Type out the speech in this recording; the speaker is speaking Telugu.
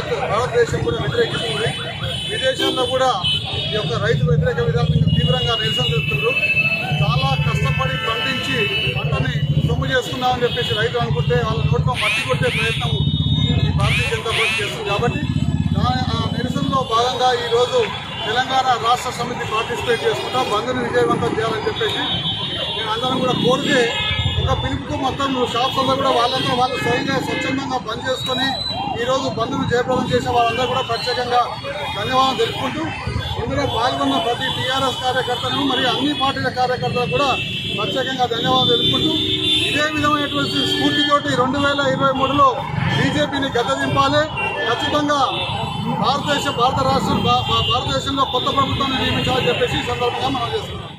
యావత్ భారతదేశం కూడా వ్యతిరేకిస్తుంది విదేశాల్లో కూడా ఈ యొక్క రైతు వ్యతిరేక విధానం తీవ్రంగా నిరసన తెలుపుతున్నారు చాలా కష్టపడి పండించి పంటని సొమ్ము చేసుకున్నామని చెప్పేసి రైతులు అనుకుంటే వాళ్ళ నోట్లో మట్టి కొట్టే ప్రయత్నం ఈ భారతీయ జనతా పార్టీ చేస్తుంది కాబట్టి దా- ఆ నిరసనలో భాగంగా ఈ రోజు తెలంగాణ రాష్ట్ర సమితి పార్టిసిపేట్ చేసుకుంటా బంద్ని విజయవంతం చేయాలని చెప్పేసి మేము అందరం కూడా కోరితే ఒక పిలుపుకు మొత్తం షాప్స్ అంతా కూడా వాళ్ళంతా వాళ్ళు స్వయంగా స్వచ్ఛందంగా బంద్ చేసుకొని ఈ రోజు బంద్ను జయప్రదం చేసిన వాళ్ళందరూ కూడా ప్రత్యేకంగా ధన్యవాదాలు తెలుపుకుంటూ ఇందులో పాల్గొన్న ప్రతి టీఆర్ఎస్ కార్యకర్తలను మరియు అన్ని పార్టీల కార్యకర్తలకు కూడా ప్రత్యేకంగా ధన్యవాదాలు తెలుపుకుంటూ ఇదే విధమైనటువంటి స్ఫూర్తితోటి రెండు వేల ఇరవై మూడులో బీజేపీని గద్దెదింపాలి ఖచ్చితంగా భారతదేశ భారత రాష్ట్రం భా- భా- భారతదేశంలో కొత్త ప్రభుత్వాన్ని నియమించాలని చెప్పేసి ఈ సందర్భంగా మనం చేస్తున్నాం